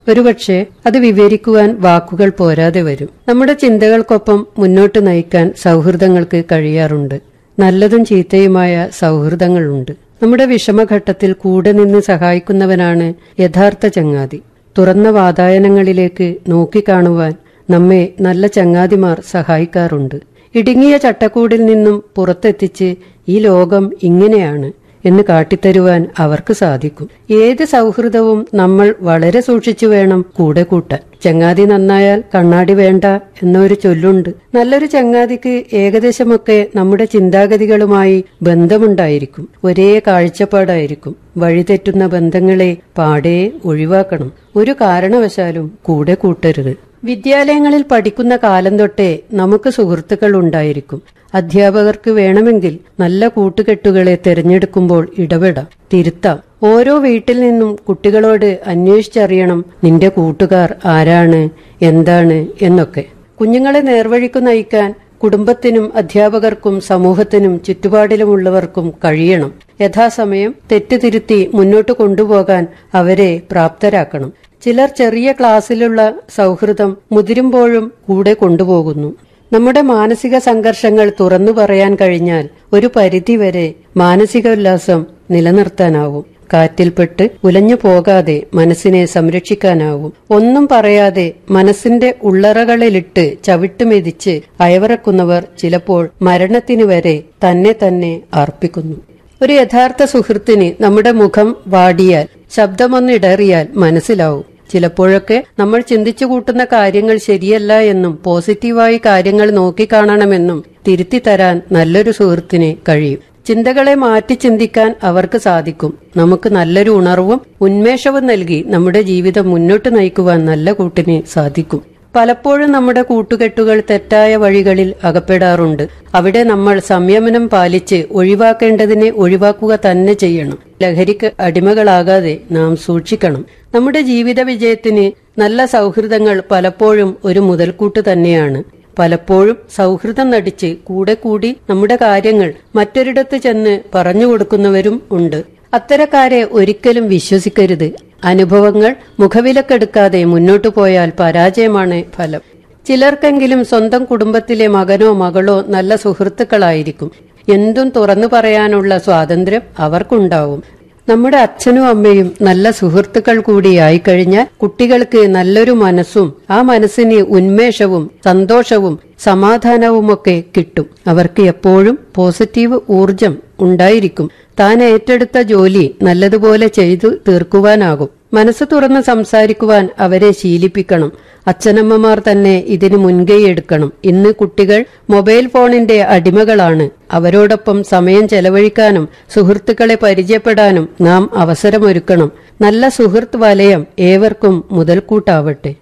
ഒരുപക്ഷെ അത് വിവരിക്കുവാൻ വാക്കുകൾ പോരാതെ വരും നമ്മുടെ ചിന്തകൾക്കൊപ്പം മുന്നോട്ട് നയിക്കാൻ സൗഹൃദങ്ങൾക്ക് കഴിയാറുണ്ട് നല്ലതും ചീത്തയുമായ സൗഹൃദങ്ങളുണ്ട് നമ്മുടെ വിഷമഘട്ടത്തിൽ കൂടെ നിന്ന് സഹായിക്കുന്നവനാണ് യഥാർത്ഥ ചങ്ങാതി തുറന്ന വാതായനങ്ങളിലേക്ക് നോക്കിക്കാണുവാൻ നമ്മെ നല്ല ചങ്ങാതിമാർ സഹായിക്കാറുണ്ട് ഇടുങ്ങിയ ചട്ടക്കൂടിൽ നിന്നും പുറത്തെത്തിച്ച് ഈ ലോകം ഇങ്ങനെയാണ് എന്ന് കാട്ടിത്തരുവാൻ അവർക്ക് സാധിക്കും ഏത് സൗഹൃദവും നമ്മൾ വളരെ സൂക്ഷിച്ചു വേണം കൂടെ കൂട്ടാൻ ചങ്ങാതി നന്നായാൽ കണ്ണാടി വേണ്ട എന്നൊരു ചൊല്ലുണ്ട് നല്ലൊരു ചങ്ങാതിക്ക് ഏകദേശമൊക്കെ നമ്മുടെ ചിന്താഗതികളുമായി ബന്ധമുണ്ടായിരിക്കും ഒരേ കാഴ്ചപ്പാടായിരിക്കും വഴിതെറ്റുന്ന ബന്ധങ്ങളെ പാടെ ഒഴിവാക്കണം ഒരു കാരണവശാലും കൂടെ കൂട്ടരുത് വിദ്യാലയങ്ങളിൽ പഠിക്കുന്ന കാലം തൊട്ടേ നമുക്ക് സുഹൃത്തുക്കൾ ഉണ്ടായിരിക്കും അധ്യാപകർക്ക് വേണമെങ്കിൽ നല്ല കൂട്ടുകെട്ടുകളെ തിരഞ്ഞെടുക്കുമ്പോൾ ഇടപെടാം തിരുത്താം ഓരോ വീട്ടിൽ നിന്നും കുട്ടികളോട് അന്വേഷിച്ചറിയണം നിന്റെ കൂട്ടുകാർ ആരാണ് എന്താണ് എന്നൊക്കെ കുഞ്ഞുങ്ങളെ നേർവഴിക്കു നയിക്കാൻ കുടുംബത്തിനും അധ്യാപകർക്കും സമൂഹത്തിനും ചുറ്റുപാടിലുമുള്ളവർക്കും കഴിയണം യഥാസമയം തെറ്റുതിരുത്തി മുന്നോട്ട് കൊണ്ടുപോകാൻ അവരെ പ്രാപ്തരാക്കണം ചിലർ ചെറിയ ക്ലാസ്സിലുള്ള സൗഹൃദം മുതിരുമ്പോഴും കൂടെ കൊണ്ടുപോകുന്നു നമ്മുടെ മാനസിക സംഘർഷങ്ങൾ തുറന്നു പറയാൻ കഴിഞ്ഞാൽ ഒരു പരിധിവരെ മാനസികോല്ലാസം നിലനിർത്താനാവും കാറ്റിൽപ്പെട്ട് ഉലഞ്ഞു പോകാതെ മനസ്സിനെ സംരക്ഷിക്കാനാവും ഒന്നും പറയാതെ മനസ്സിന്റെ ഉള്ളറകളിലിട്ട് ചവിട്ടുമെതിച്ച് അയവറക്കുന്നവർ ചിലപ്പോൾ മരണത്തിനു വരെ തന്നെ തന്നെ അർപ്പിക്കുന്നു ഒരു യഥാർത്ഥ സുഹൃത്തിന് നമ്മുടെ മുഖം വാടിയാൽ ശബ്ദമൊന്നിടറിയാൽ മനസ്സിലാവും ചിലപ്പോഴൊക്കെ നമ്മൾ ചിന്തിച്ചു കൂട്ടുന്ന കാര്യങ്ങൾ ശരിയല്ല എന്നും പോസിറ്റീവായി കാര്യങ്ങൾ നോക്കിക്കാണണമെന്നും തിരുത്തി തരാൻ നല്ലൊരു സുഹൃത്തിന് കഴിയും ചിന്തകളെ മാറ്റി ചിന്തിക്കാൻ അവർക്ക് സാധിക്കും നമുക്ക് നല്ലൊരു ഉണർവും ഉന്മേഷവും നൽകി നമ്മുടെ ജീവിതം മുന്നോട്ട് നയിക്കുവാൻ നല്ല കൂട്ടിന് സാധിക്കും പലപ്പോഴും നമ്മുടെ കൂട്ടുകെട്ടുകൾ തെറ്റായ വഴികളിൽ അകപ്പെടാറുണ്ട് അവിടെ നമ്മൾ സംയമനം പാലിച്ച് ഒഴിവാക്കേണ്ടതിനെ ഒഴിവാക്കുക തന്നെ ചെയ്യണം ലഹരിക്ക് അടിമകളാകാതെ നാം സൂക്ഷിക്കണം നമ്മുടെ ജീവിത വിജയത്തിന് നല്ല സൗഹൃദങ്ങൾ പലപ്പോഴും ഒരു മുതൽക്കൂട്ട് തന്നെയാണ് പലപ്പോഴും സൗഹൃദം നടിച്ച് കൂടെ കൂടി നമ്മുടെ കാര്യങ്ങൾ മറ്റൊരിടത്ത് ചെന്ന് പറഞ്ഞു കൊടുക്കുന്നവരും ഉണ്ട് അത്തരക്കാരെ ഒരിക്കലും വിശ്വസിക്കരുത് അനുഭവങ്ങൾ മുഖവിലക്കെടുക്കാതെ മുന്നോട്ടു പോയാൽ പരാജയമാണ് ഫലം ചിലർക്കെങ്കിലും സ്വന്തം കുടുംബത്തിലെ മകനോ മകളോ നല്ല സുഹൃത്തുക്കളായിരിക്കും എന്തും തുറന്നു പറയാനുള്ള സ്വാതന്ത്ര്യം അവർക്കുണ്ടാവും നമ്മുടെ അച്ഛനും അമ്മയും നല്ല സുഹൃത്തുക്കൾ കൂടിയായി കഴിഞ്ഞാൽ കുട്ടികൾക്ക് നല്ലൊരു മനസ്സും ആ മനസ്സിന് ഉന്മേഷവും സന്തോഷവും സമാധാനവുമൊക്കെ കിട്ടും അവർക്ക് എപ്പോഴും പോസിറ്റീവ് ഊർജം ഉണ്ടായിരിക്കും താൻ ഏറ്റെടുത്ത ജോലി നല്ലതുപോലെ ചെയ്തു തീർക്കുവാനാകും മനസ്സ് തുറന്ന് സംസാരിക്കുവാൻ അവരെ ശീലിപ്പിക്കണം അച്ഛനമ്മമാർ തന്നെ ഇതിന് മുൻകൈയെടുക്കണം ഇന്ന് കുട്ടികൾ മൊബൈൽ ഫോണിന്റെ അടിമകളാണ് അവരോടൊപ്പം സമയം ചെലവഴിക്കാനും സുഹൃത്തുക്കളെ പരിചയപ്പെടാനും നാം അവസരമൊരുക്കണം നല്ല സുഹൃത്ത് വലയം ഏവർക്കും മുതൽക്കൂട്ടാവട്ടെ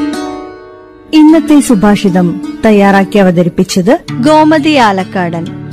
ഇന്നത്തെ സുഭാഷിതം തയ്യാറാക്കി അവതരിപ്പിച്ചത് ഗോമതി ആലക്കാടൻ